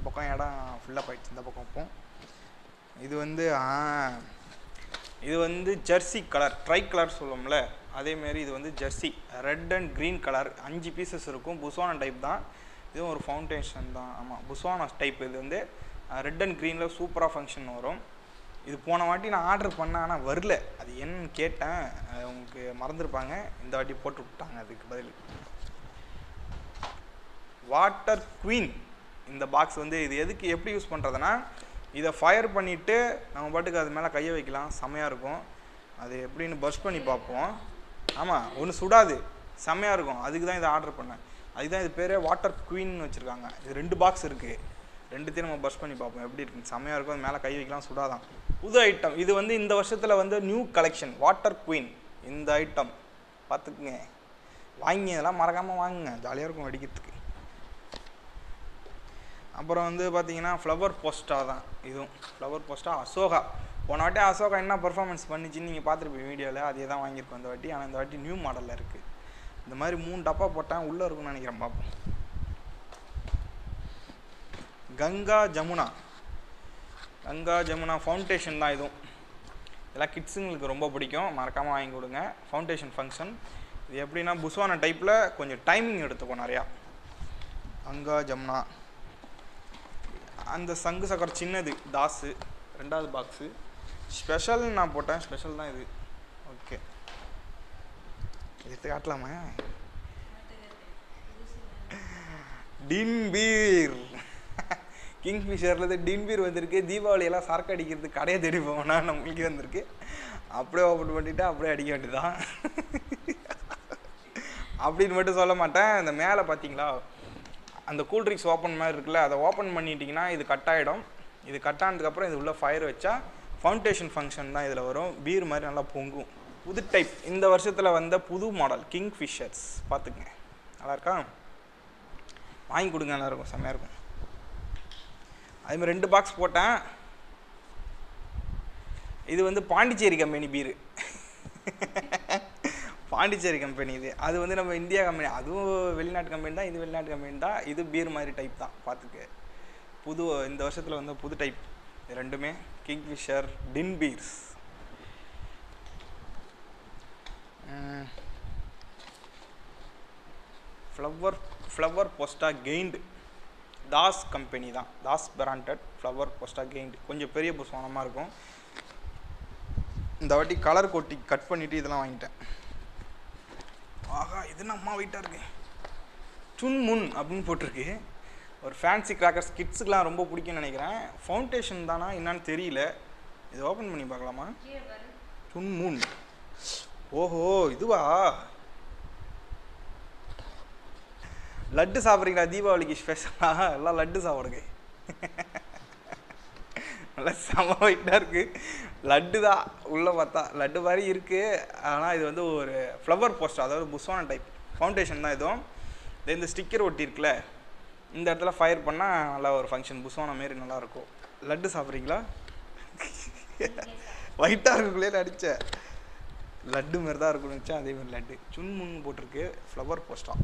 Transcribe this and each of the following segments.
பக்கம் இடம் ஃபுல்லாக போயிடுச்சு இந்த பக்கம் இப்போ இது வந்து ஆ இது வந்து ஜெர்சி கலர் ட்ரை கலர் சொல்லுவோம்ல அதேமாரி இது வந்து jersey red and green colour அஞ்சு பீசஸ் இருக்கும் புஸ்வானா டைப் தான் இதுவும் ஒரு ஃபவுண்டேஷன் தான் ஆமாம் புஸ்வானா டைப் இது வந்து ரெட் அண்ட் க்ரீனில் சூப்பராக ஃபங்க்ஷன் வரும் இது போன வாட்டி நான் ஆர்டர் பண்ணேன் ஆனால் வரல அது என்னன்னு கேட்டேன் அது உங்களுக்கு மறந்துருப்பாங்க இந்த வாட்டி போட்டு விட்டாங்க அதுக்கு பதில் வாட்டர் குவீன் இந்த பாக்ஸ் வந்து இது எதுக்கு எப்படி யூஸ் பண்ணுறதுனா இதை ஃபயர் பண்ணிவிட்டு நம்ம பாட்டுக்கு அது மேலே கையை வைக்கலாம் செமையாக இருக்கும் அது எப்படின்னு பர்ஸ்ட் பண்ணி பார்ப்போம் ஆமாம் ஒன்று சுடாது செமையாக இருக்கும் அதுக்கு தான் இதை ஆர்டர் பண்ணேன் அதுக்கு தான் இது பேரே வாட்டர் குவீன் வச்சுருக்காங்க இது ரெண்டு பாக்ஸ் இருக்குது ரெண்டுத்தையும் நம்ம பர்ஸ்ட் பண்ணி பார்ப்போம் எப்படி இருக்குன்னு செமையாக இருக்கும் அது மேலே கை வைக்கலாம் சுடாதான் புது ஐட்டம் இது வந்து இந்த வருஷத்தில் வந்து நியூ கலெக்ஷன் வாட்டர் குவீன் இந்த ஐட்டம் பார்த்துக்குங்க வாங்கி இதெல்லாம் மறக்காமல் வாங்குங்க ஜாலியாக இருக்கும் வெடிக்கிறதுக்கு அப்புறம் வந்து பார்த்தீங்கன்னா ஃப்ளவர் போஸ்டா தான் இதுவும் ஃப்ளவர் போஸ்டா அசோகா போன வாட்டி அசோகா என்ன பர்ஃபார்மன்ஸ் பண்ணிச்சுன்னு நீங்கள் பார்த்துருப்பீங்க வீடியோவில் அதே தான் வாங்கியிருக்கோம் இந்த வாட்டி ஆனால் இந்த வாட்டி நியூ மாடலில் இருக்குது இந்த மாதிரி மூணு டப்பா போட்டேன் உள்ளே இருக்கும்னு நினைக்கிறேன் பார்ப்போம் கங்கா ஜமுனா கங்கா ஜமுனா ஃபவுண்டேஷன் தான் இதுவும் இதெல்லாம் கிட்ஸுங்களுக்கு ரொம்ப பிடிக்கும் மறக்காமல் வாங்கி கொடுங்க ஃபவுண்டேஷன் ஃபங்க்ஷன் இது எப்படின்னா புஸ்வான டைப்பில் கொஞ்சம் டைமிங் எடுத்துக்கும் நிறையா கங்கா ஜமுனா அந்த சங்கு சக்கரம் சின்னது தாஸு ரெண்டாவது பாக்ஸு ஸ்பெஷல் நான் போட்டேன் ஸ்பெஷல் தான் இது ஓகே எடுத்து காட்டலாமா டின் பீர் கிங்ஃபிஷர்லேருந்து டின் பீர் வந்திருக்கு தீபாவளி எல்லாம் சரக்கு அடிக்கிறதுக்கு கடையை தேடி போவோம்னா நம்மளுக்கு வந்திருக்கு அப்படியே ஓப்பன் பண்ணிவிட்டு அப்படியே அடிக்க வேண்டியதுதான் அப்படின்னு மட்டும் சொல்ல மாட்டேன் இந்த மேலே பார்த்தீங்களா அந்த கூல்ட்ரிங்க்ஸ் ஓப்பன் மாதிரி இருக்குல்ல அதை ஓப்பன் பண்ணிட்டீங்கன்னா இது கட் ஆகிடும் இது கட் ஆனதுக்கப்புறம் இது உள்ள ஃபயர் வச்சா ஃபவுண்டேஷன் ஃபங்க்ஷன் தான் இதில் வரும் பீர் மாதிரி நல்லா பொங்கும் புது டைப் இந்த வருஷத்தில் வந்த புது மாடல் கிங் ஃபிஷர்ஸ் பார்த்துக்குங்க நல்லா இருக்கா வாங்கி கொடுங்க நல்லா இருக்கும் செம்மையாக இருக்கும் அதே மாதிரி ரெண்டு பாக்ஸ் போட்டேன் இது வந்து Pondicherry company beer Pondicherry company இது அது வந்து நம்ம இந்தியா கம்பெனி அதுவும் வெளிநாட்டு கம்பெனி தான் இது வெளிநாட்டு கம்பெனி தான் இது பீர் மாதிரி டைப் தான் பார்த்துக்க புது இந்த வருஷத்தில் வந்து புது டைப் இது ரெண்டுமே Kingfisher tin beers flower flower போஸ்டா கெயின்டு தாஸ் கம்பெனி தான் தாஸ் பிராண்டட் ஃப்ளவர் போஸ்டா கெயின்டு கொஞ்சம் பெரிய புஸ்வானமாக இருக்கும் இந்த வாட்டி கலர் கொட்டி கட் பண்ணிவிட்டு இதெல்லாம் வாங்கிட்டேன் ஆஹா இது நம்ம வெயிட்டாக இருக்கு சுன் முன் அப்படின்னு போட்டிருக்கு ஒரு ஃபேன்சி கிராக்கர்ஸ் கிட்ஸுக்கெலாம் ரொம்ப பிடிக்கும்னு நினைக்கிறேன் ஃபவுண்டேஷன் தானா என்னன்னு தெரியல இது ஓப்பன் பண்ணி பார்க்கலாமா சுன் மூன் ஓஹோ இதுவா லட்டு சாப்பிட்றீங்களா தீபாவளிக்கு ஸ்பெஷலாக எல்லாம் லட்டு சாப்பிடுங்க நல்லா செம வெயிட்டாக இருக்குது லட்டு தான் உள்ளே பார்த்தா லட்டு மாதிரி இருக்குது ஆனால் இது வந்து ஒரு ஃப்ளவர் போஸ்டர் அதாவது புஸ்வான டைப் ஃபவுண்டேஷன் தான் இதுவும் இது இந்த ஸ்டிக்கர் ஒட்டியிருக்குல்ல இந்த இடத்துல ஃபயர் பண்ணால் நல்லா ஒரு ஃபங்க்ஷன் புஸ்வான மாரி நல்லாயிருக்கும் லட்டு சாப்பிட்றீங்களா ஒயிட்டாக இருக்குள்ளே அடித்தேன் லட்டு மாரி தான் இருக்கும்னு நினச்சேன் அதே மாதிரி லட்டு சுன்முன் போட்டிருக்கு ஃப்ளவர் போஸ்டா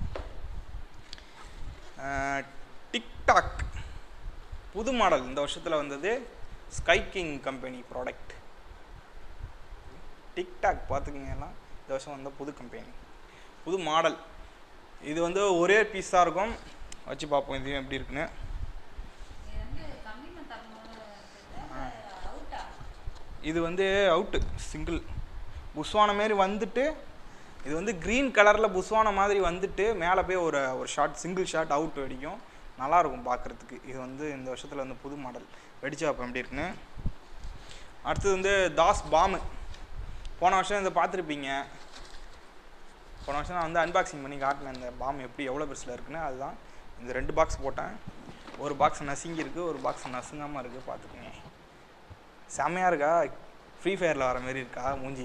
டிக்டாக் புது மாடல் இந்த வருஷத்தில் வந்தது Sky King company product TikTok பார்த்துக்கிங்க எல்லாம் இந்த வருஷம் வந்த புது கம்பெனி புது மாடல் இது வந்து ஒரே பீஸ் தான் இருக்கும் வச்சு பார்ப்போம் இது எப்படி இருக்குன்னு இது வந்து அவுட்டு சிங்கிள் புஸ்வான மாரி வந்துட்டு இது வந்து க்ரீன் கலரில் புஸ்வான மாதிரி வந்துட்டு மேலே போய் ஒரு ஒரு ஷார்ட் சிங்கிள் ஷாட் அவுட் வெடிக்கும் நல்லாயிருக்கும் பார்க்குறதுக்கு இது வந்து இந்த வருஷத்தில் வந்து புது மாடல் வெடிச்சு பார்ப்போம் எப்படி இருக்குன்னு அடுத்தது வந்து தாஸ் பாமு போன வருஷம் இதை பார்த்துருப்பீங்க போன வருஷம் நான் வந்து அன்பாக்சிங் பண்ணி காட்டினேன் இந்த பாம் எப்படி எவ்வளோ பெருசில் இருக்குன்னு அதுதான் இந்த ரெண்டு பாக்ஸ் போட்டேன் ஒரு பாக்ஸ் நசுங்கி இருக்குது ஒரு பாக்ஸ் நசுங்காமல் இருக்குது பார்த்துக்குங்க செம்மையாக இருக்கா ஃப்ரீ ஃபயரில் வர மாதிரி இருக்கா மூஞ்சி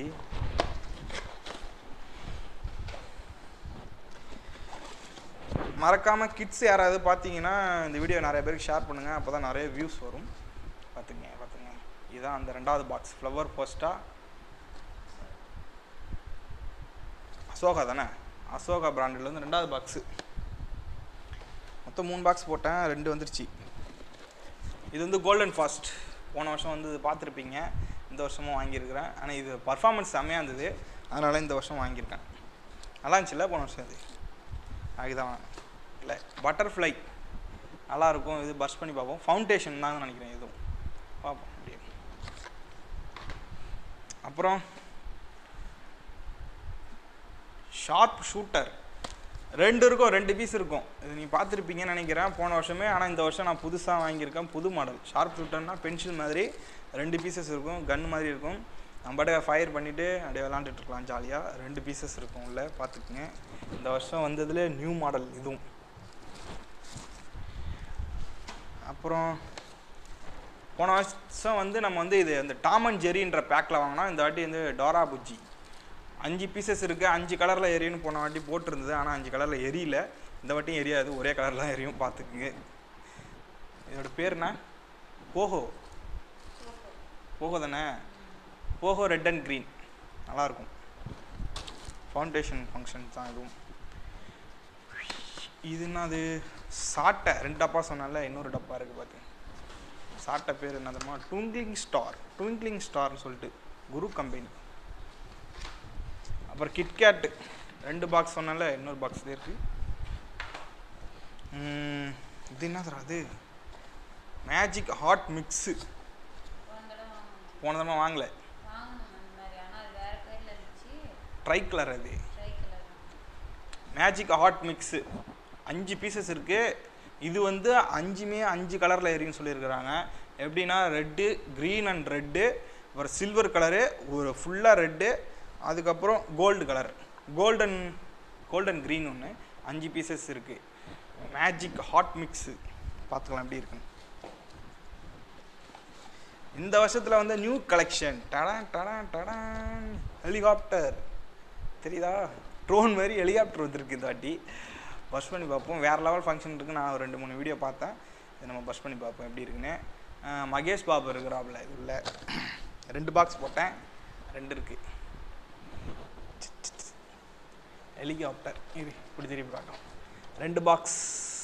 மறக்காமல் கிட்ஸ் யாராவது பார்த்தீங்கன்னா இந்த வீடியோ நிறைய பேருக்கு ஷேர் பண்ணுங்கள் அப்போ தான் நிறைய வியூஸ் வரும் பார்த்துங்க பார்த்துங்க இதுதான் அந்த ரெண்டாவது பாக்ஸ் ஃப்ளவர் போஸ்டா அசோகா தானே அசோகா பிராண்டில் வந்து ரெண்டாவது பாக்ஸு மொத்தம் மூணு பாக்ஸ் போட்டேன் ரெண்டு வந்துருச்சு இது வந்து கோல்டன் ஃபாஸ்ட் போன வருஷம் வந்து இது பார்த்துருப்பீங்க இந்த வருஷமும் வாங்கியிருக்கிறேன் ஆனால் இது பர்ஃபார்மன்ஸ் செம்மையாக இருந்தது அதனால் இந்த வருஷம் வாங்கியிருக்கேன் நல்லா இருந்துச்சுல்ல போன வருஷம் இது அதுதான் இல்லை பட்டர்ஃப்ளை நல்லா இருக்கும் இது பர்ஸ்ட் பண்ணி பார்ப்போம் ஃபவுண்டேஷன் தான் நினைக்கிறேன் இதுவும் பார்ப்போம் அப்படியே அப்புறம் ஷார்ப் ஷூட்டர் ரெண்டு இருக்கும் ரெண்டு பீஸ் இருக்கும் இது நீ பார்த்துருப்பீங்கன்னு நினைக்கிறேன் போன வருஷமே ஆனால் இந்த வருஷம் நான் புதுசாக வாங்கியிருக்கேன் புது மாடல் ஷார்ப் ஷூட்டர்னா பென்சில் மாதிரி ரெண்டு பீசஸ் இருக்கும் கன் மாதிரி இருக்கும் நம்ம பாட்டுக்கு ஃபயர் பண்ணிவிட்டு அப்படியே விளாண்டுட்டு இருக்கலாம் ஜாலியாக ரெண்டு பீசஸ் இருக்கும் உள்ள பார்த்துக்குங்க இந்த வருஷம் வந்ததுல நியூ மாடல் இதுவும் அப்புறம் போன வருஷம் வந்து நம்ம வந்து இது இந்த டாம் அண்ட் ஜெரின்ற பேக்கில் வாங்கினோம் இந்த வாட்டி வந்து டோரா புஜ்ஜி அஞ்சு பீசஸ் இருக்குது அஞ்சு கலரில் எரியும்னு போன வாட்டி போட்டிருந்தது ஆனால் அஞ்சு கலரில் எரியல இந்த வாட்டியும் எரியாது ஒரே கலரில் தான் எரியும் பார்த்துக்குங்க இதோட பேர் என்ன போஹோ போஹோ தானே போஹோ ரெட் அண்ட் க்ரீன் நல்லாயிருக்கும் ஃபவுண்டேஷன் ஃபங்க்ஷன் தான் இதுவும் இது என்னது சாட்டை ரெண்டு டப்பா சொன்னால இன்னொரு டப்பா இருக்குது பார்த்து சாட்டை பேர் என்ன தெரியுமா ட்விங்க்லிங் ஸ்டார் ட்விங்க்லிங் ஸ்டார்னு சொல்லிட்டு குரு கம்பெனி அப்புறம் கிட்கேட்டு ரெண்டு பாக்ஸ் சொன்னால இன்னொரு பாக்ஸ் இருக்கு ம், இது என்ன சார் அது மேஜிக் ஹாட் மிக்ஸு போன தடவை வாங்கல ட்ரை கலர் அது மேஜிக் ஹாட் மிக்ஸு அஞ்சு பீசஸ் இருக்குது இது வந்து அஞ்சுமே அஞ்சு கலரில் எரியும் சொல்லியிருக்கிறாங்க எப்படின்னா ரெட்டு க்ரீன் அண்ட் ரெட்டு அப்புறம் சில்வர் கலரு ஒரு ஃபுல்லாக ரெட்டு அதுக்கப்புறம் gold colour golden golden green ஒன்று அஞ்சு பீசஸ் இருக்குது மேஜிக் ஹாட் மிக்ஸு பார்த்துக்கலாம் எப்படி இருக்குன்னு இந்த வருஷத்தில் வந்து நியூ கலெக்ஷன் டடான் டடான் டடான் ஹெலிகாப்டர் தெரியுதா ட்ரோன் மாதிரி ஹெலிகாப்டர் வந்திருக்கு இந்த வாட்டி பஸ் பண்ணி பார்ப்போம் வேறு லெவல் ஃபங்க்ஷன் இருக்குது நான் ஒரு ரெண்டு மூணு வீடியோ பார்த்தேன் இதை நம்ம பஸ் பண்ணி பார்ப்போம் எப்படி இருக்குன்னு அஹ் மகேஷ் பாபு இருக்கிறாப்புல இது உள்ள ரெண்டு பாக்ஸ் போட்டேன் ரெண்டு இருக்குது ஹெலிகாப்டர் இது இப்படி திருப்பி காட்டும் ரெண்டு பாக்ஸ்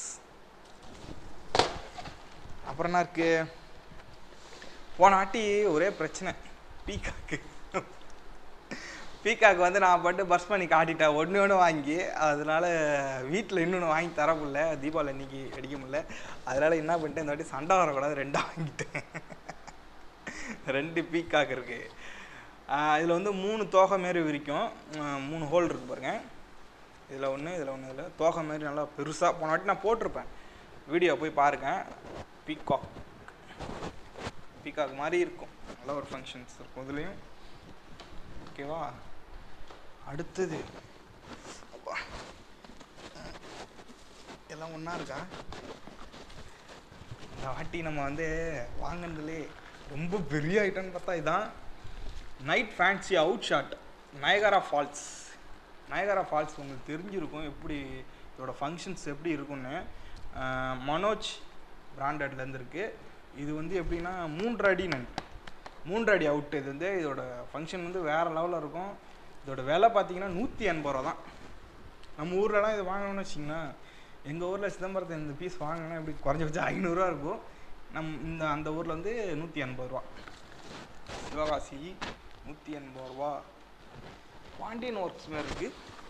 அப்புறம் என்ன இருக்கு போன வாட்டி ஒரே பிரச்சனை பீகாக்கு பீகாக்கு வந்து நான் பாட்டு பஸ் பண்ணி காட்டிட்டேன் ஒன்று ஒன்று வாங்கி அதனால வீட்டில் இன்னொன்று வாங்கி தர முடியல தீபாவளி அன்னைக்கு அடிக்க முடியல அதனால என்ன பண்ணிட்டேன் இந்த வாட்டி சண்டை வரக்கூடாது ரெண்டாக வாங்கிட்டேன் ரெண்டு பீக்காக் இருக்கு இதில் வந்து மூணு தோகை மாரி விரிக்கும் ஆஹ் மூணு ஹோல் இருக்கு பாருங்க இதில் ஒன்று இதில் ஒன்று இதில் தோகை மாரி நல்லா பெருசாக போன வாட்டி நான் போட்டிருப்பேன் வீடியோ போய் பாருங்க பீகாக் பீகாக் மாதிரி இருக்கும் நல்ல ஒரு ஃபங்க்ஷன்ஸ் இருக்கும் இதுலேயும் ஓகேவா அடுத்தது அப்பா. எல்லாம் ஒன்றா இருக்கா இந்த வாட்டி நம்ம வந்து வாங்கினதுலே ரொம்ப பெரிய ஐட்டம்னு பார்த்தா இதான் night fancy out shot Niagara Falls Niagara Falls உங்களுக்கு தெரிஞ்சிருக்கும் எப்படி இதோட ஃபங்க்ஷன்ஸ் எப்படி இருக்கும்னு ஆஹ் மனோஜ் பிராண்டட்லேருந்து இருக்குது இது வந்து எப்படின்னா மூன்று அடி நினைக்கிறேன் மூன்று அடி அவுட் இது வந்து இதோட ஃபங்க்ஷன் வந்து வேறு லெவலில் இருக்கும் இதோட விலை பார்த்தீங்கன்னா நூற்றி எண்பது ரூபா தான் நம்ம ஊர்லலாம் இது வாங்கணும்னு வச்சிங்கன்னா எங்கள் ஊரில் சிதம்பரத்தை இந்த பீஸ் வாங்கினா எப்படி குறைஞ்சபட்சம் ஐநூறுரூவா இருக்கும் நம் இந்த அந்த ஊரில் வந்து நூற்றி எண்பது ரூபா சிவகாசி நூற்றி எண்பது ரூபா பாண்டியன் ஒர்க்ஸ் மாதிரி இருக்கு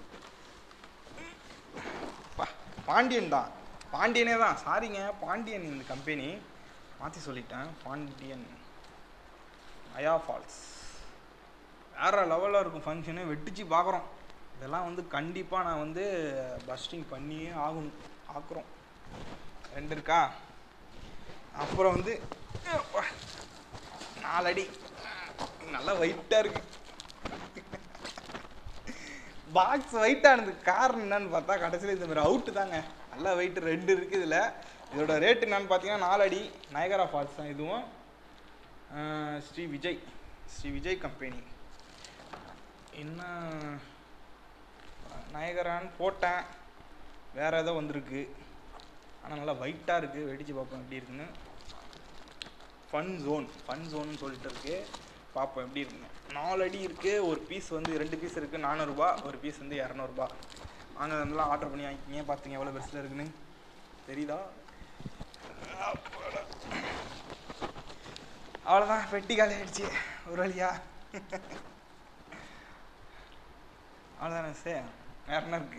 பா பாண்டியன் தான் பாண்டியனே தான் சாரிங்க பாண்டியன் இந்த கம்பெனி மாற்றி சொல்லிட்டேன் பாண்டியன் அயா ஃபால்ஸ் வேற லெவலில் இருக்கும் ஃபங்க்ஷனு வெட்டிச்சு பார்க்குறோம் இதெல்லாம் வந்து கண்டிப்பாக நான் வந்து பஸ்டிங் பண்ணியே ஆகணும் ஆக்குறோம் ரெண்டு இருக்கா அப்புறம் வந்து அப்பா, நாலடி நல்லா வெயிட்டாக இருக்கு பாக்ஸ் வெயிட்டானது காரணம் என்னன்னு பார்த்தா கடைசியில் இந்த மாதிரி அவுட்டு தாங்க நல்லா வெயிட் ரெண்டு இருக்குது இதில் இதோட ரேட் என்னன்னு பார்த்தீங்கன்னா நாலு அடி நயகரா ஃபால்ஸ் தான் இதுவும் ஆஹ் ஸ்ரீ விஜய் ஸ்ரீ விஜய் கம்பெனி என்ன நயகரான்னு போட்டேன் வேறு ஏதோ வந்திருக்கு ஆனால் நல்லா வெயிட்டாக இருக்குது வெடிச்சு பார்ப்போம் எப்படி இருக்குன்னு ஃபன் ஜோன் ஃபன் ஜோன்னு சொல்லிட்டு இருக்கு பார்ப்போம் எப்படி இருக்குன்னு நாலு அடி இருக்குது ஒரு பீஸ் வந்து ரெண்டு பீஸ் இருக்குது நானூறுரூபா ஒரு பீஸ் வந்து இரநூறுபா வாங்க அதெல்லாம் ஆர்டர் பண்ணி வாங்கிக்கிங்க பார்த்துங்க எவ்வளோ பெருசில் இருக்குன்னு தெரியுதா அப்பாடா. அவ்வளோதான் பெட்டி காலி ஆயிடுச்சு ஒரு வழியா அவ்வளோதானே சார் வேற என்ன இருக்கு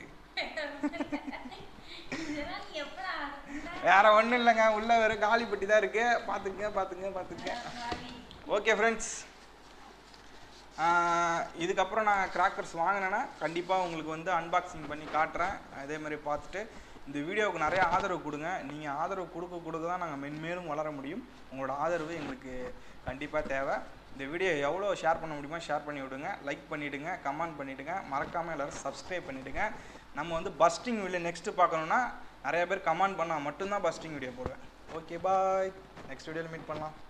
இதெல்லாம் நீ எப்படா வேற ஒன்றும் இல்லைங்க உள்ள வெறும் காலி பெட்டி தான் இருக்கு பார்த்துங்க பார்த்துங்க பார்த்துங்க ஓகே ஃப்ரெண்ட்ஸ் இதுக்கப்புறம் நான் கிராக்கர்ஸ் வாங்கினேன்னா கண்டிப்பாக உங்களுக்கு வந்து அன்பாக்சிங் பண்ணி காட்டுறேன் அதே மாதிரி பார்த்துட்டு இந்த வீடியோவுக்கு நிறைய ஆதரவு கொடுங்க நீங்கள் ஆதரவு கொடுக்க கொடுக்க தான் நாங்கள் மென்மேலும் வளர முடியும் உங்களோட ஆதரவு எங்களுக்கு கண்டிப்பாக தேவை இந்த வீடியோ எவ்வளோ ஷேர் பண்ண முடியுமோ ஷேர் பண்ணி விடுங்க லைக் பண்ணிவிடுங்க கமெண்ட் பண்ணிவிடுங்க மறக்காமல் எல்லோரும் சப்ஸ்கிரைப் பண்ணிவிடுங்க நம்ம வந்து பஸ்டிங் வீடியோ நெக்ஸ்ட்டு பார்க்கணுன்னா நிறைய பேர் கமெண்ட் பண்ணால் மட்டும்தான் பஸ்டிங் வீடியோ போடுவேன் ஓகே பாய் நெக்ஸ்ட் வீடியோவில் மீட் பண்ணலாம்